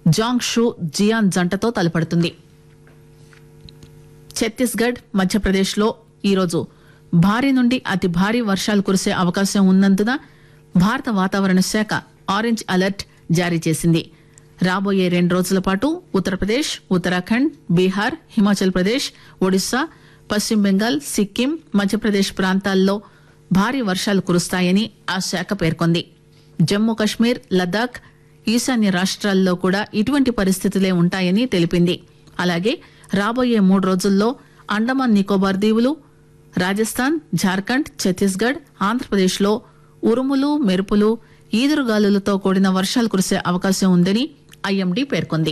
Zhang shoe Gian జంటతో తలపడుతుంది ఛత్తీస్గఢ్ మధ్యప్రదేశ్లో ఈరోజు భారీ నుండి అతి భారీ వర్షాలు కురిసే అవకాశం ఉన్నందున భారత వాతావరణ శాఖ ఆరెంజ్ అలర్ట్ జారీ చేసింది రాబోయే రెండు రోజుల పాటు ఉత్తరప్రదేశ్ ఉత్తరాఖండ్ బీహార్ హిమాచల్ ప్రదేశ్ ఒడిశా పశ్చిమ బెంగాల్ సిక్కిం మధ్యప్రదేశ్ ప్రాంతాల్లో భారీ వర్షాలు కురుస్తాయని ఆ శాఖ పేర్కొంది జమ్మూ కశ్మీర్ లద్దాఖ్ ఈశాన్య రాష్ట్రాల్లో కూడా ఇటువంటి పరిస్థితులే ఉంటాయని తెలిపింది అలాగే రాబోయే మూడు రోజుల్లో అండమాన్ నికోబార్ దీవులు రాజస్థాన్ జార్ఖండ్ ఛత్తీస్గఢ్ ఆంధ్రప్రదేశ్లో ఉరుములు మెరుపులు ఈదురుగాలులతో కూడిన వర్షాలు కురిసే అవకాశం ఉందని ఐఎండీ పేర్కొంది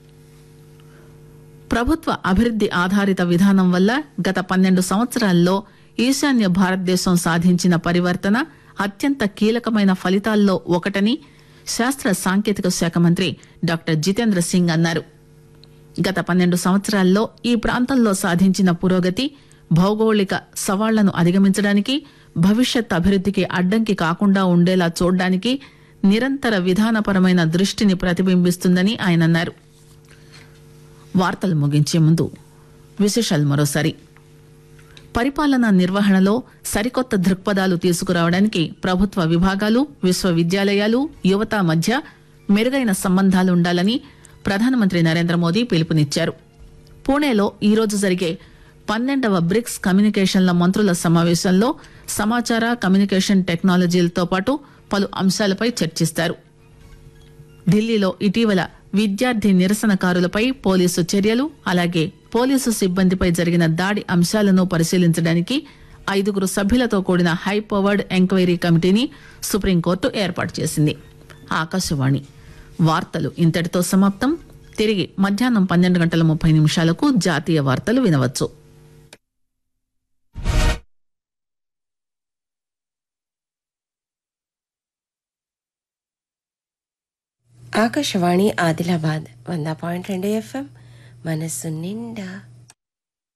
ప్రభుత్వ అభివృద్ది ఆధారిత విధానం వల్ల గత పన్నెండు సంవత్సరాల్లో ఈశాన్య భారతదేశం సాధించిన పరివర్తన అత్యంత కీలకమైన ఫలితాల్లో ఒకటని శాస్త్ర సాంకేతిక శాఖ మంత్రి డాక్టర్ జితేంద్ర సింగ్ అన్నారు గత పన్నెండు సంవత్సరాల్లో ఈ ప్రాంతంలో సాధించిన పురోగతి భౌగోళిక సవాళ్లను అధిగమించడానికి భవిష్యత్ అభివృద్దికి అడ్డంకి కాకుండా ఉండేలా చూడడానికి నిరంతర విధానపరమైన దృష్టిని ప్రతిబింబిస్తుందని ఆయన అన్నారు వార్తలు ముగించే ముందు విశేషాలు మరోసారి పరిపాలనా నిర్వహణలో సరికొత్త దృక్పథాలు తీసుకురావడానికి ప్రభుత్వ విభాగాలు విశ్వవిద్యాలయాలు యువత మధ్య మెరుగైన సంబంధాలు ఉండాలని ప్రధానమంత్రి నరేంద్ర మోదీ పిలుపునిచ్చారు పూణేలో ఈరోజు జరిగే పన్నెండవ బ్రిక్స్ కమ్యూనికేషన్ల మంత్రుల సమావేశంలో సమాచార కమ్యూనికేషన్ టెక్నాలజీలతో పాటు పలు అంశాలపై చర్చిస్తారు ఢిల్లీలో ఇటీవల విద్యార్థి నిరసనకారులపై పోలీసు చర్యలు అలాగే పోలీసు సిబ్బందిపై జరిగిన దాడి అంశాలను పరిశీలించడానికి ఐదుగురు సభ్యులతో కూడిన హై పవర్డ్ ఎంక్వైరీ కమిటీని సుప్రీంకోర్టు ఏర్పాటు చేసింది ఆకాశవాణి వార్తలు ఇంతటితో సమాప్తం తిరిగి మధ్యాహ్నం పన్నెండు గంటల ముప్పై నిమిషాలకు జాతీయ వార్తలు వినవచ్చు ఆకాశవాణి ఆదిలాబాద్ వంద పాయింట్ రెండు ఎఫ్ఎం మనస్సు నిండా